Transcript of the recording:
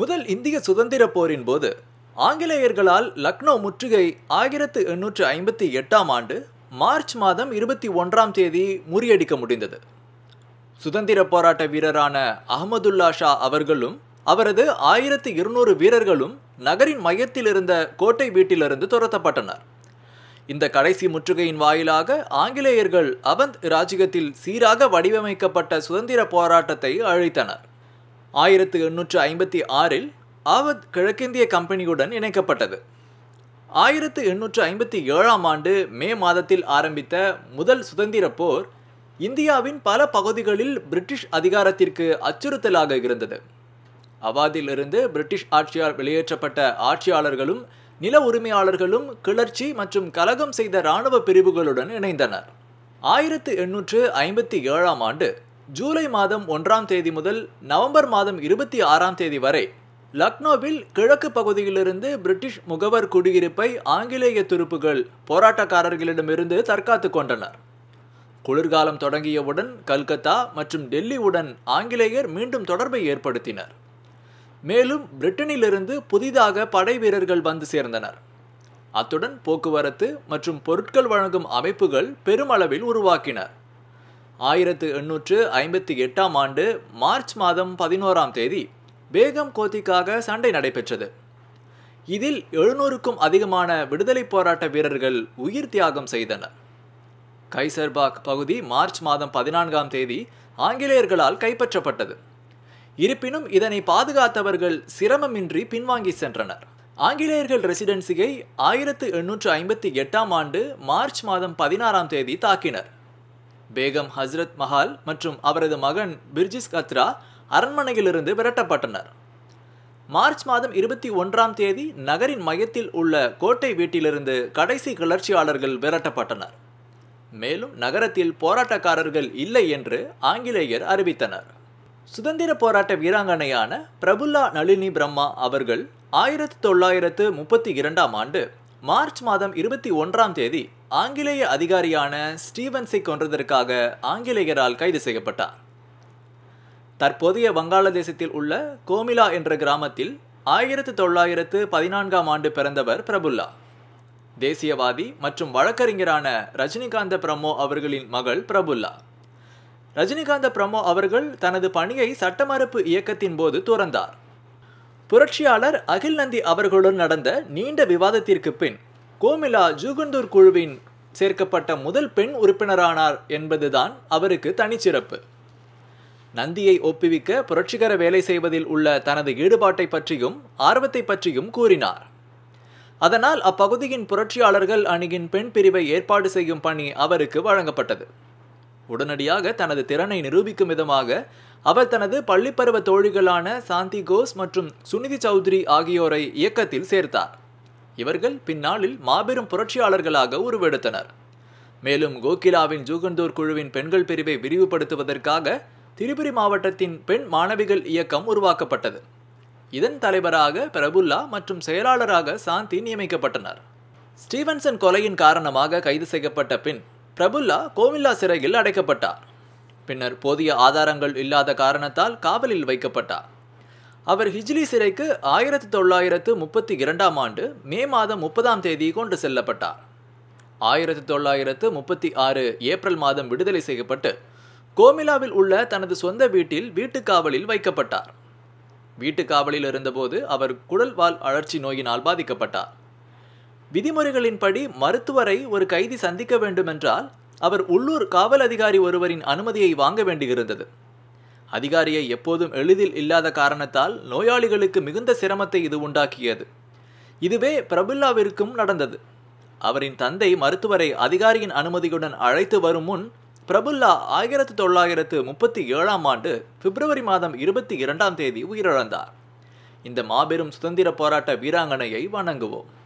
முதல் இந்திய சுதந்திர போரின் போது ஆங்கிலேயர்களால் லக்னோ முற்றுகை ஆயிரத்து எண்ணூற்று ஐம்பத்தி எட்டாம் ஆண்டு மார்ச் மாதம் இருபத்தி ஒன்றாம் தேதி முறியடிக்க முடிந்தது சுதந்திர போராட்ட வீரரான அகமதுல்லா ஷா அவர்களும் அவரது ஆயிரத்து இருநூறு வீரர்களும் நகரின் மையத்தில் இருந்த கோட்டை வீட்டிலிருந்து துரத்தப்பட்டனர் இந்த கடைசி முற்றுகையின் வாயிலாக ஆங்கிலேயர்கள் அவந்த் ராஜ்யத்தில் சீராக வடிவமைக்கப்பட்ட சுதந்திர போராட்டத்தை அழித்தனர் ஆயிரத்து எண்ணூற்று ஐம்பத்தி ஆறில் ஆவத் கிழக்கிந்திய கம்பெனியுடன் இணைக்கப்பட்டது ஆயிரத்து எண்ணூற்று ஐம்பத்தி ஏழாம் ஆண்டு மே மாதத்தில் ஆரம்பித்த முதல் சுதந்திர போர் இந்தியாவின் பல பகுதிகளில் பிரிட்டிஷ் அதிகாரத்திற்கு அச்சுறுத்தலாக இருந்தது அவாதில் இருந்து பிரிட்டிஷ் ஆட்சியால் வெளியேற்றப்பட்ட ஆட்சியாளர்களும் நில உரிமையாளர்களும் கிளர்ச்சி மற்றும் கலகம் செய்த இராணுவ பிரிவுகளுடன் இணைந்தனர் ஆயிரத்து எண்ணூற்று ஐம்பத்தி ஏழாம் ஆண்டு ஜூலை மாதம் ஒன்றாம் தேதி முதல் நவம்பர் மாதம் இருபத்தி ஆறாம் தேதி வரை லக்னோவில் கிழக்கு பகுதியிலிருந்து பிரிட்டிஷ் முகவர் குடியிருப்பை ஆங்கிலேய துருப்புகள் போராட்டக்காரர்களிடமிருந்து தற்காத்து கொண்டனர் குளிர்காலம் தொடங்கியவுடன் கல்கத்தா மற்றும் டெல்லியுடன் ஆங்கிலேயர் மீண்டும் தொடர்பை ஏற்படுத்தினர் மேலும் பிரிட்டனிலிருந்து புதிதாக படை வீரர்கள் வந்து சேர்ந்தனர் அத்துடன் போக்குவரத்து மற்றும் பொருட்கள் வழங்கும் அமைப்புகள் பெருமளவில் உருவாக்கினர் ஆயிரத்து எண்ணூற்று ஐம்பத்தி எட்டாம் ஆண்டு மார்ச் மாதம் பதினோராம் தேதி பேகம் கோத்திக்காக சண்டை நடைபெற்றது இதில் எழுநூறுக்கும் அதிகமான விடுதலை போராட்ட வீரர்கள் உயிர் தியாகம் செய்தனர் கைசர்பாக் பகுதி மார்ச் மாதம் பதினான்காம் தேதி ஆங்கிலேயர்களால் கைப்பற்றப்பட்டது இருப்பினும் இதனை பாதுகாத்தவர்கள் சிரமமின்றி பின்வாங்கி சென்றனர் ஆங்கிலேயர்கள் ரெசிடென்சியை ஆயிரத்து எண்ணூற்று ஐம்பத்தி எட்டாம் ஆண்டு மார்ச் மாதம் பதினாறாம் தேதி தாக்கினர் பேகம் ஹஸ்ரத் மஹால் மற்றும் அவரது மகன் பிர்ஜிஸ் கத்ரா அரண்மனையிலிருந்து விரட்டப்பட்டனர் மார்ச் மாதம் இருபத்தி ஒன்றாம் தேதி நகரின் மையத்தில் உள்ள கோட்டை வீட்டிலிருந்து கடைசி கிளர்ச்சியாளர்கள் விரட்டப்பட்டனர் மேலும் நகரத்தில் போராட்டக்காரர்கள் இல்லை என்று ஆங்கிலேயர் அறிவித்தனர் சுதந்திர போராட்ட வீராங்கனையான பிரபுல்லா நளினி பிரம்மா அவர்கள் ஆயிரத்தி தொள்ளாயிரத்து முப்பத்தி இரண்டாம் ஆண்டு மார்ச் மாதம் இருபத்தி ஒன்றாம் தேதி ஆங்கிலேய அதிகாரியான ஸ்டீவன்ஸை கொன்றதற்காக ஆங்கிலேயரால் கைது செய்யப்பட்டார் தற்போதைய வங்காளதேசத்தில் உள்ள கோமிலா என்ற கிராமத்தில் ஆயிரத்து தொள்ளாயிரத்து பதினான்காம் ஆண்டு பிறந்தவர் பிரபுல்லா தேசியவாதி மற்றும் வழக்கறிஞரான ரஜினிகாந்த பிரமோ அவர்களின் மகள் பிரபுல்லா ரஜினிகாந்த பிரமோ அவர்கள் தனது பணியை சட்டமறுப்பு இயக்கத்தின் போது துறந்தார் புரட்சியாளர் அகில் நந்தி அவர்களுடன் நடந்த நீண்ட விவாதத்திற்கு பின் கோமிலா ஜூகுந்தூர் குழுவின் சேர்க்கப்பட்ட முதல் பெண் உறுப்பினரானார் என்பதுதான் அவருக்கு தனிச்சிறப்பு நந்தியை ஒப்புவிக்க புரட்சிகர வேலை செய்வதில் உள்ள தனது ஈடுபாட்டை பற்றியும் ஆர்வத்தை பற்றியும் கூறினார் அதனால் அப்பகுதியின் புரட்சியாளர்கள் அணியின் பெண் பிரிவை ஏற்பாடு செய்யும் பணி அவருக்கு வழங்கப்பட்டது உடனடியாக தனது திறனை நிரூபிக்கும் விதமாக அவர் தனது பள்ளிப்பருவ தோழிகளான சாந்தி கோஸ் மற்றும் சுனிதி சௌத்ரி ஆகியோரை இயக்கத்தில் சேர்த்தார் இவர்கள் பின்னாளில் மாபெரும் புரட்சியாளர்களாக உருவெடுத்தனர் மேலும் கோகிலாவின் ஜூகந்தூர் குழுவின் பெண்கள் பிரிவை விரிவுபடுத்துவதற்காக திரிபுரி மாவட்டத்தின் பெண் மாணவிகள் இயக்கம் உருவாக்கப்பட்டது இதன் தலைவராக பிரபுல்லா மற்றும் செயலாளராக சாந்தி நியமிக்கப்பட்டனர் ஸ்டீவன்சன் கொலையின் காரணமாக கைது செய்யப்பட்ட பின் பிரபுல்லா கோவில்லா சிறையில் அடைக்கப்பட்டார் பின்னர் போதிய ஆதாரங்கள் இல்லாத காரணத்தால் காவலில் வைக்கப்பட்டார் அவர் ஹிஜ்லி சிறைக்கு ஆயிரத்தி தொள்ளாயிரத்து முப்பத்தி இரண்டாம் ஆண்டு மே மாதம் முப்பதாம் தேதி கொண்டு செல்லப்பட்டார் ஆயிரத்தி தொள்ளாயிரத்து முப்பத்தி ஆறு ஏப்ரல் மாதம் விடுதலை செய்யப்பட்டு கோமிலாவில் உள்ள தனது சொந்த வீட்டில் வீட்டுக்காவலில் வைக்கப்பட்டார் வீட்டுக்காவலில் இருந்தபோது அவர் குடல் வால் அழற்சி நோயினால் பாதிக்கப்பட்டார் விதிமுறைகளின்படி மருத்துவரை ஒரு கைதி சந்திக்க வேண்டுமென்றால் அவர் உள்ளூர் காவல் அதிகாரி ஒருவரின் அனுமதியை வாங்க வேண்டியிருந்தது அதிகாரியை எப்போதும் எளிதில் இல்லாத காரணத்தால் நோயாளிகளுக்கு மிகுந்த சிரமத்தை இது உண்டாக்கியது இதுவே பிரபுல்லாவிற்கும் நடந்தது அவரின் தந்தை மருத்துவரை அதிகாரியின் அனுமதியுடன் அழைத்து வரும் முன் பிரபுல்லா ஆயிரத்து தொள்ளாயிரத்து முப்பத்தி ஏழாம் ஆண்டு பிப்ரவரி மாதம் இருபத்தி இரண்டாம் தேதி உயிரிழந்தார் இந்த மாபெரும் சுதந்திர போராட்ட வீராங்கனையை வணங்குவோம்